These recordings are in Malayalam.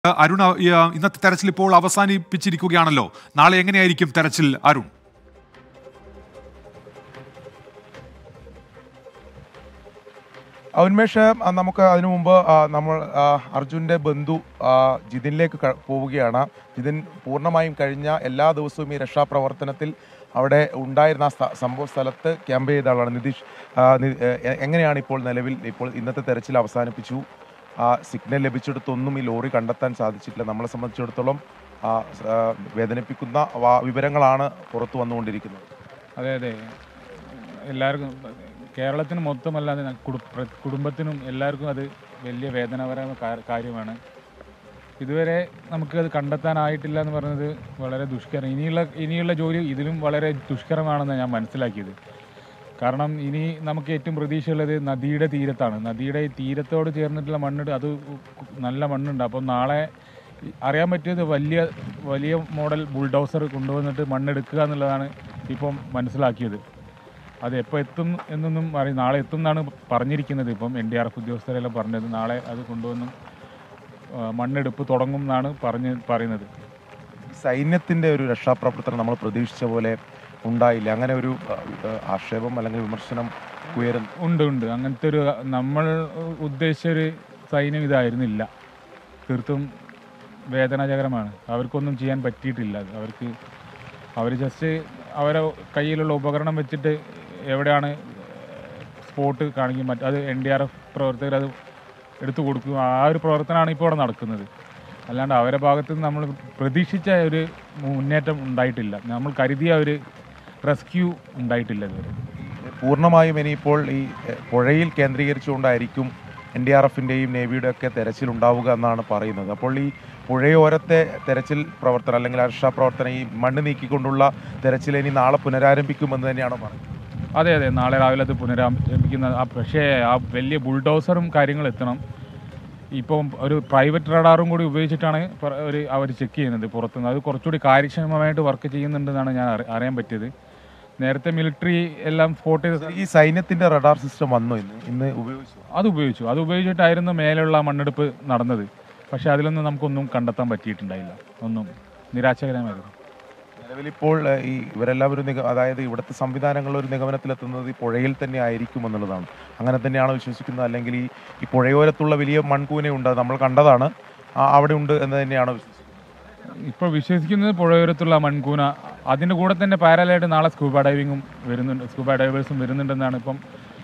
അരുൺ ഈ, ആ, ഇന്നത്തെ തെരച്ചിൽ ഇപ്പോൾ അവസാനിപ്പിച്ചിരിക്കുകയാണല്ലോ നാളെ എങ്ങനെയായിരിക്കും തെരച്ചിൽ അരുൺ ഉന്മേഷ് ആ, നമുക്ക് അതിനു മുമ്പ് ആ, നമ്മൾ ആ, അർജുൻ്റെ ബന്ധു ആ, ജിതിനിലേക്ക് ക- പോവുകയാണ് ജിതിൻ പൂർണ്ണമായും കഴിഞ്ഞ എല്ലാ ദിവസവും ഈ രക്ഷാപ്രവർത്തനത്തിൽ അവിടെ ഉണ്ടായിരുന്ന ആ സ്ഥ- സംഭവ സ്ഥലത്ത് ക്യാമ്പ് ചെയ്ത ആളാണ് നിതീഷ് ആ, നി- എ- എങ്ങനെയാണ് ഇപ്പോൾ നിലവിൽ ഇപ്പോൾ ഇന്നത്തെ തെരച്ചിൽ അവസാനിപ്പിച്ചു ആ, സിഗ്നൽ ലഭിച്ചിടത്തൊന്നും ഈ ലോറി കണ്ടെത്താൻ സാധിച്ചിട്ടില്ല നമ്മളെ സംബന്ധിച്ചിടത്തോളം ആ, സ- ആ, വേദനിപ്പിക്കുന്ന വാ- വിവരങ്ങളാണ് പുറത്തു വന്നുകൊണ്ടിരിക്കുന്നത് അതെ അതെ എല്ലാവർക്കും കേരളത്തിന് മൊത്തമല്ലാതെ ന- കുടു- പ്ര- കുടുംബത്തിനും എല്ലാവർക്കും അത് വലിയ വേദനാപരമായ കാ- കാര്യമാണ് ഇതുവരെ നമുക്കത് കണ്ടെത്താനായിട്ടില്ല എന്ന് പറയുന്നത് വളരെ ദുഷ്കരം ഇനിയുള്ള ഇനിയുള്ള ജോലി ഇതിലും വളരെ ദുഷ്കരമാണെന്ന് ഞാൻ മനസ്സിലാക്കിയത് കാരണം ഇനി നമുക്ക് ഏറ്റവും പ്രതീക്ഷയുള്ളത് നദിയുടെ തീരത്താണ് നദിയുടെ തീരത്തോട് ചേർന്നിട്ടുള്ള മണ്ണിട്ട് അത് നല്ല മണ്ണുണ്ട് അപ്പോൾ നാളെ അറിയാൻ പറ്റിയത് വലിയ വലിയ മോഡൽ ബുൾഡോസർ കൊണ്ടുവന്നിട്ട് മണ്ണെടുക്കുക എന്നുള്ളതാണ് ഇപ്പം മനസ്സിലാക്കിയത് അത് എപ്പോൾ എത്തും എന്നൊന്നും അറിയും നാളെ എത്തും എന്നാണ് പറഞ്ഞിരിക്കുന്നത് ഇപ്പം എൻ ഡി ആർ എഫ് ഉദ്യോഗസ്ഥരെല്ലാം പറഞ്ഞത് നാളെ അത് കൊണ്ടുവന്നും ആ, മണ്ണെടുപ്പ് തുടങ്ങും എന്നാണ് പറഞ്ഞ് പറയുന്നത് സൈന്യത്തിന്റെ ഒരു രക്ഷാപ്രവർത്തനം നമ്മൾ പ്രതീക്ഷിച്ച പോലെ ഉണ്ടായില്ല അങ്ങനെ ഒരു ആ, ആ, ആക്ഷേപം അല്ലെങ്കിൽ വിമർശനം ഉയരുന്നു ഉണ്ട് ഉണ്ട് അങ്ങനത്തെ ഒരു നമ്മൾ ഉദ്ദേശിച്ച ഒരു സൈന്യം ഇതായിരുന്നില്ല തീർത്തും വേദനാജകരമാണ് അവർക്കൊന്നും ചെയ്യാൻ പറ്റിയിട്ടില്ല അത് അവർക്ക് അവർ ജസ്റ്റ് അവരെ കയ്യിലുള്ള ഉപകരണം വെച്ചിട്ട് എവിടെയാണ് സ്പോട്ട് കാണിക്കും മറ്റ് അത് എൻ ഡി ആർ എഫ് പ്രവർത്തകർ അത് എടുത്തു കൊടുക്കും ആ ഒരു പ്രവർത്തനമാണ് ഇപ്പോൾ ഇവിടെ നടക്കുന്നത് അല്ലാണ്ട് അവരുടെ ഭാഗത്ത് നിന്ന് നമ്മൾ പ്രതീക്ഷിച്ച ഒരു മുന്നേറ്റം ഉണ്ടായിട്ടില്ല നമ്മൾ കരുതിയ ഒരു റെസ്ക്യൂ ഉണ്ടായിട്ടില്ല ഇതുവരെ പൂർണ്ണമായും ഇനിയിപ്പോൾ ഈ എ, പുഴയിൽ കേന്ദ്രീകരിച്ചുകൊണ്ടായിരിക്കും എൻ ഡി ആർ എഫിൻ്റെയും നേവിയുടെ ഒക്കെ തെരച്ചിൽ ഉണ്ടാവുക എന്നാണ് പറയുന്നത് അപ്പോൾ ഈ പുഴയോരത്തെ തെരച്ചിൽ പ്രവർത്തനം അല്ലെങ്കിൽ ആ രക്ഷാപ്രവർത്തനം ഈ മണ്ണ് നീക്കിക്കൊണ്ടുള്ള തെരച്ചിൽ ഇനി നാളെ പുനരാരംഭിക്കുമെന്ന് തന്നെയാണ് പറയുന്നത് അതെ അതെ നാളെ രാവിലെ അത് പുനരാരംഭിക്കുന്ന ആ പക്ഷേ ആ വലിയ ബുൾഡോസറും കാര്യങ്ങളും എത്തണം ഇപ്പം ഒരു പ്രൈവറ്റ് റഡാറും കൂടി ഉപയോഗിച്ചിട്ടാണ് പ- ഒരു അവർ ചെക്ക് ചെയ്യുന്നത് പുറത്തുനിന്ന് അത് കുറച്ചുകൂടി കാര്യക്ഷമമായിട്ട് വർക്ക് ചെയ്യുന്നുണ്ടെന്നാണ് ഞാൻ അറി- അറിയാൻ പറ്റിയത് നേരത്തെ മിലിറ്ററി എല്ലാം സ്പോട്ട് ചെയ്ത ഈ സൈന്യത്തിന്റെ റഡാർ സിസ്റ്റം വന്നു ഇന്ന് ഇന്ന് ഉപയോഗിച്ചു അത് ഉപയോഗിച്ചു അത് ഉപയോഗിച്ചിട്ടായിരുന്നു മേലെയുള്ള മണ്ണെടുപ്പ് നടന്നത് പക്ഷേ അതിലൊന്നും നമുക്കൊന്നും കണ്ടെത്താൻ പറ്റിയിട്ടുണ്ടായില്ല ഒന്നും നിരാശകരമായിരുന്നു നിലവിലിപ്പോൾ ഏ, ഈ ഇവരെല്ലാം ഒരു നിഗ അതായത് ഇവിടുത്തെ സംവിധാനങ്ങൾ ഒരു നിഗമനത്തിലെത്തുന്നത് ഈ പുഴയിൽ തന്നെ ആയിരിക്കും എന്നുള്ളതാണ് അങ്ങനെ തന്നെയാണ് വിശ്വസിക്കുന്നത് അല്ലെങ്കിൽ ഈ ഈ പുഴയോരത്തുള്ള വലിയ മൺകൂനയുണ്ട് അത് നമ്മൾ കണ്ടതാണ് ആ, അവിടെ ഉണ്ട് എന്ന് തന്നെയാണ് വിശ്വസിക്കുന്നത് ഇപ്പോൾ വിശ്വസിക്കുന്നത് പുഴയോരത്തുള്ള മൺകൂന അതിൻ്റെ കൂടെ തന്നെ പാരലായിട്ട് നാളെ സ്കൂബ ഡൈവിങ്ങും വരുന്നുണ്ട് സ്കൂബ ഡൈവേഴ്സും വരുന്നുണ്ടെന്നാണ് ഇപ്പം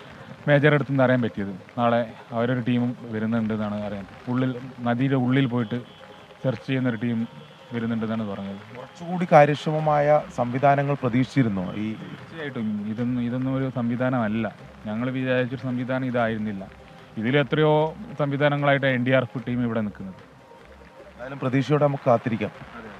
മേജർ അടുത്ത് നിന്ന് അറിയാൻ പറ്റിയത് നാളെ അവരൊരു ടീമും വരുന്നുണ്ടെന്നാണ് അറിയാൻ ഉള്ളിൽ നദിയുടെ ഉള്ളിൽ പോയിട്ട് സെർച്ച് ചെയ്യുന്നൊരു ടീം വരുന്നുണ്ടെന്നാണ് പറഞ്ഞത് കുറച്ചുകൂടി കാര്യക്ഷമമായ സംവിധാനങ്ങൾ പ്രതീക്ഷിച്ചിരുന്നു ഈ തീർച്ചയായിട്ടും ഇതൊന്നും ഇതൊന്നും ഒരു സംവിധാനമല്ല ഞങ്ങൾ വിചാരിച്ചൊരു സംവിധാനം ഇതായിരുന്നില്ല ഇതിൽ എത്രയോ സംവിധാനങ്ങളായിട്ട് N D R F team ഇവിടെ നിൽക്കുന്നത് എന്തായാലും പ്രതീക്ഷയോടെ നമുക്ക് കാത്തിരിക്കാം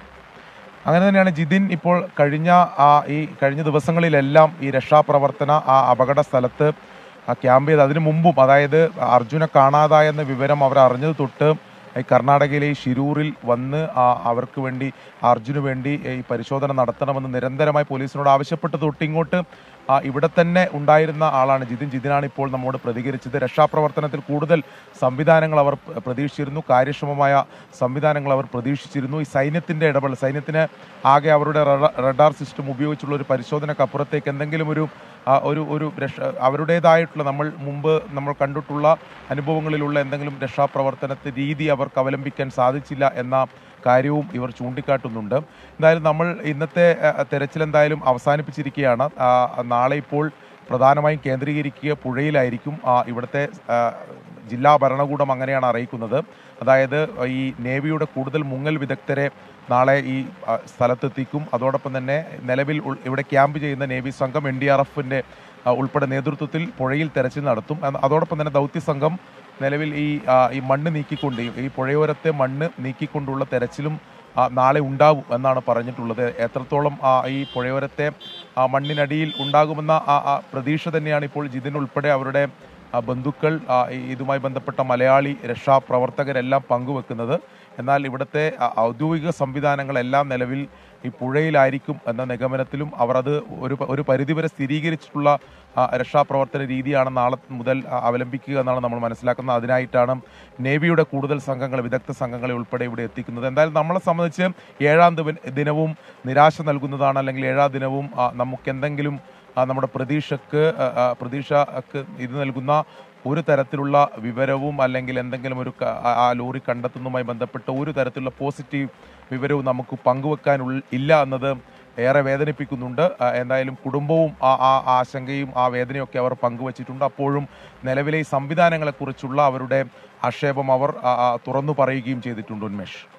അങ്ങനെ തന്നെയാണ് ജിതിൻ ഇപ്പോൾ കഴിഞ്ഞ ആ ഈ കഴിഞ്ഞ ദിവസങ്ങളിലെല്ലാം ഈ രക്ഷാപ്രവർത്തന ആ അപകട സ്ഥലത്ത് ആ ക്യാമ്പ് ചെയ്ത് അതിനു മുമ്പും അതായത് അർജുനെ കാണാതായെന്ന വിവരം അവർ അറിഞ്ഞത് തൊട്ട് ഈ കർണാടകയിലെ ഈ ഷിരൂരിൽ വന്ന് ആ അവർക്ക് വേണ്ടി അർജുന് വേണ്ടി ഈ പരിശോധന നടത്തണമെന്ന് നിരന്തരമായി പോലീസിനോട് ആവശ്യപ്പെട്ടത് തൊട്ട് ഇങ്ങോട്ട് ആ ഇവിടെ തന്നെ ഉണ്ടായിരുന്ന ആളാണ് ജിതിൻ ജിതിനാണ് ഇപ്പോൾ നമ്മോട് പ്രതികരിച്ചത് രക്ഷാപ്രവർത്തനത്തിൽ കൂടുതൽ സംവിധാനങ്ങൾ അവർ പ്ര- പ്രതീക്ഷിച്ചിരുന്നു കാര്യക്ഷമമായ സംവിധാനങ്ങൾ അവർ പ്രതീക്ഷിച്ചിരുന്നു ഈ സൈന്യത്തിന്റെ ഇടപെടൽ സൈന്യത്തിന് ആകെ അവരുടെ റഡ- റഡാർ സിസ്റ്റം ഉപയോഗിച്ചുള്ള ഒരു പരിശോധനക്കപ്പുറത്തേക്ക് എന്തെങ്കിലും ഒരു ആ, ഒരു ഒരു രക്ഷ അവരുടേതായിട്ടുള്ള നമ്മൾ മുമ്പ് നമ്മൾ കണ്ടിട്ടുള്ള അനുഭവങ്ങളിലുള്ള എന്തെങ്കിലും രക്ഷാപ്രവർത്തനത്തെ രീതി അവർക്ക് അവലംബിക്കാൻ സാധിച്ചില്ല എന്ന കാര്യവും ഇവർ ചൂണ്ടിക്കാട്ടുന്നുണ്ട് എന്തായാലും നമ്മൾ ഇന്നത്തെ ആ, തെരച്ചിൽ എന്തായാലും അവസാനിപ്പിച്ചിരിക്കുകയാണ് ആ, നാളെ ഇപ്പോൾ പ്രധാനമായും കേന്ദ്രീകരിക്കുക പുഴയിലായിരിക്കും ആ, ഇവിടുത്തെ ആ, ജില്ലാ ഭരണകൂടം അങ്ങനെയാണ് അറിയിക്കുന്നത് അതായത് ഈ നേവിയുടെ കൂടുതൽ മുങ്ങൽ വിദഗ്ധരെ നാളെ ഈ ആ, സ്ഥലത്തെത്തിക്കും അതോടൊപ്പം തന്നെ നിലവിൽ ഉൾ- ഇവിടെ ക്യാമ്പ് ചെയ്യുന്ന നേവി സംഘം എൻ ഡി ആർ എഫിന്റെ ഉൾപ്പെടെ നേതൃത്വത്തിൽ പുഴയിൽ തെരച്ചിൽ നടത്തും അത് അതോടൊപ്പം തന്നെ ദൗത്യ സംഘം നിലവിൽ ഈ ആ, ഈ മണ്ണ് നീക്കിക്കൊണ്ട് ഈ- ഈ പുഴയോരത്തെ മണ്ണ് നീക്കിക്കൊണ്ടുള്ള തെരച്ചിലും ആ, നാളെ ഉണ്ടാവും എന്നാണ് പറഞ്ഞിട്ടുള്ളത് എത്രത്തോളം ആ, ഈ പുഴയോരത്തെ ആ, മണ്ണിനടിയിൽ ഉണ്ടാകുമെന്ന ആ ആ പ്രതീക്ഷ തന്നെയാണ് ഇപ്പോൾ ജിതിൻ ഉൾപ്പെടെ അവരുടെ ആ, ബന്ധുക്കൾ ആ, ഈ- ഇതുമായി ബന്ധപ്പെട്ട മലയാളി രക്ഷാപ്രവർത്തകരെല്ലാം പങ്കുവെക്കുന്നത് എന്നാൽ ഇവിടുത്തെ ആ, ഔദ്യോഗിക സംവിധാനങ്ങളെല്ലാം നിലവിൽ ഈ പുഴയിലായിരിക്കും എന്ന നിഗമനത്തിലും അവർ അത് ഒരു പ- ഒരു പരിധിവരെ സ്ഥിരീകരിച്ചിട്ടുള്ള ആ, രക്ഷാപ്രവർത്തന രീതിയാണ് നാളെ മുതൽ ആ, അവലംബിക്കുക എന്നാണ് നമ്മൾ മനസ്സിലാക്കുന്നത് അതിനായിട്ടാണ് നേവിയുടെ കൂടുതൽ സംഘങ്ങൾ വിദഗ്ധ സംഘങ്ങളെ ഉൾപ്പെടെ ഇവിടെ എത്തിക്കുന്നത് എന്തായാലും നമ്മളെ സംബന്ധിച്ച് ഏഴാം ദിവ- ദിനവും നിരാശ നൽകുന്നതാണ് അല്ലെങ്കിൽ ഏഴാം ദിനവും ആ, നമുക്ക് എന്തെങ്കിലും ആ, നമ്മുടെ പ്രതീക്ഷക്ക് ആ, ആ, പ്രതീക്ഷക്ക് ഇത് നൽകുന്ന ഒരു തരത്തിലുള്ള വിവരവും അല്ലെങ്കിൽ എന്തെങ്കിലും ഒരു ക- ആ- ആ ലോറി കണ്ടെത്തുന്നതുമായി ബന്ധപ്പെട്ട ഒരു തരത്തിലുള്ള പോസിറ്റീവ് വിവരവും നമുക്ക് പങ്കുവെക്കാൻ ഉൾ- ഇല്ല എന്നത് ഏറെ വേദനിപ്പിക്കുന്നുണ്ട് ആ, എന്തായാലും കുടുംബവും ആ ആ ആശങ്കയും ആ വേദനയൊക്കെ അവർ പങ്കുവച്ചിട്ടുണ്ട് അപ്പോഴും നിലവിലെ ഈ സംവിധാനങ്ങളെക്കുറിച്ചുള്ള അവരുടെ ആക്ഷേപം അവർ ആ, ആ, തുറന്നു പറയുകയും ചെയ്തിട്ടുണ്ട് ഉന്മേഷ്